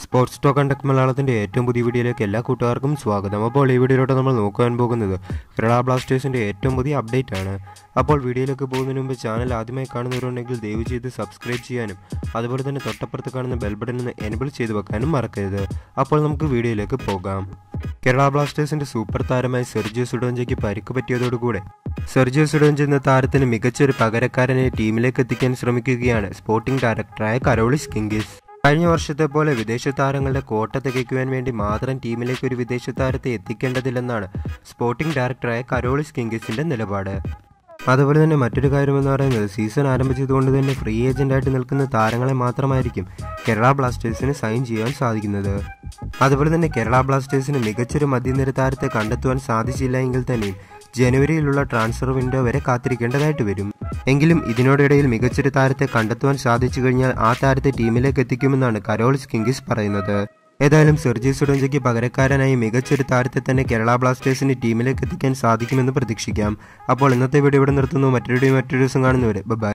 sports talk and tech മലയാളത്തിന്റെ ഏറ്റവും പുതിയ വീഡിയോയിലേക്ക് എല്ലാ കൂട്ടുകാർക്കും സ്വാഗതം അപ്പോൾ ഈ വീഡിയോയിലോട്ട് നമ്മൾ നോക്കാൻ പോകുന്നത് കേരള ബ്ലാസ്റ്റേഴ്സിന്റെ ഏറ്റവും പുതിയ അപ്ഡേറ്റ് ആണ് അപ്പോൾ വീഡിയോയിലേക്ക് പോകുന്നതിന് മുമ്പ് ചാനൽ ആദ്യമായി കാണുന്നവരുണ്ടെങ്കിൽ ദയവ് ചെയ്ത് സബ്സ്ക്രൈബ് ചെയ്യാനും അതുപോലെ തന്നെ തൊട്ടപ്പുറത്ത് കാണുന്ന ബെൽ ബട്ടൺ ഒന്ന് എനബിൾ ചെയ്ത് വെക്കാനും മറക്കരുത് അപ്പോൾ നമുക്ക് വീഡിയോയിലേക്ക് പോകാം കേരള ബ്ലാസ്റ്റേഴ്സിന്റെ സൂപ്പർ താരമായ സെർജിയോ സുഡോഞ്ചയ്ക്ക് പരിക്ക് പറ്റിയതോടുകൂടെ സെർജിയോ സുഡോഞ്ച് എന്ന താരത്തിന് മികച്ചൊരു പകരക്കാരനെ ടീമിലേക്ക് എത്തിക്കാൻ ശ്രമിക്കുകയാണ് സ്പോർട്ടിംഗ് ഡയറക്ടറായ കരോളിസ് കിങ്കിസ് കഴിഞ്ഞ വർഷത്തെ പോലെ വിദേശ താരങ്ങളുടെ കോട്ട തികയ്ക്കുവാൻ വേണ്ടി മാത്രം ടീമിലേക്ക് ഒരു വിദേശ താരത്തെ എത്തിക്കേണ്ടതില്ലെന്നാണ് സ്പോർട്ടിംഗ് ഡയറക്ടറായ കരോളിസ് കിങ്കിസിന്റെ നിലപാട് അതുപോലെ തന്നെ മറ്റൊരു കാര്യമെന്ന് പറയുന്നത് സീസൺ ആരംഭിച്ചതുകൊണ്ട് തന്നെ ഫ്രീ ഏജന്റായിട്ട് നിൽക്കുന്ന താരങ്ങളെ മാത്രമായിരിക്കും കേരള ബ്ലാസ്റ്റേഴ്സിന് സൈൻ ചെയ്യാൻ സാധിക്കുന്നത് അതുപോലെ തന്നെ കേരള ബ്ലാസ്റ്റേഴ്സിന് മികച്ചൊരു മധ്യനിര താരത്തെ കണ്ടെത്തുവാൻ സാധിച്ചില്ല എങ്കിൽ തന്നെയും ജനുവരിയിലുള്ള ട്രാൻസ്ഫർ വിൻഡോ വരെ കാത്തിരിക്കേണ്ടതായിട്ട് വരും എങ്കിലും ഇതിനോടിടയിൽ മികച്ചൊരു താരത്തെ കണ്ടെത്തുവാൻ സാധിച്ചു കഴിഞ്ഞാൽ ആ താരത്തെ ടീമിലേക്ക് എത്തിക്കുമെന്നാണ് കരോൾസ് കിങ്കിസ് പറയുന്നത് ഏതായാലും സെർജി സുഡഞ്ചയ്ക്ക് പകരക്കാരനായി മികച്ചൊരു താരത്തെ തന്നെ കേരള ബ്ലാസ്റ്റേഴ്സിന് ടീമിലേക്ക് എത്തിക്കാൻ സാധിക്കുമെന്ന് പ്രതീക്ഷിക്കാം അപ്പോൾ ഇന്നത്തെ വീഡിയോ ഇവിടെ നിർത്തുന്നു മറ്റൊരു മറ്റൊരു ദിവസം കാണുന്നവരെ ബൈ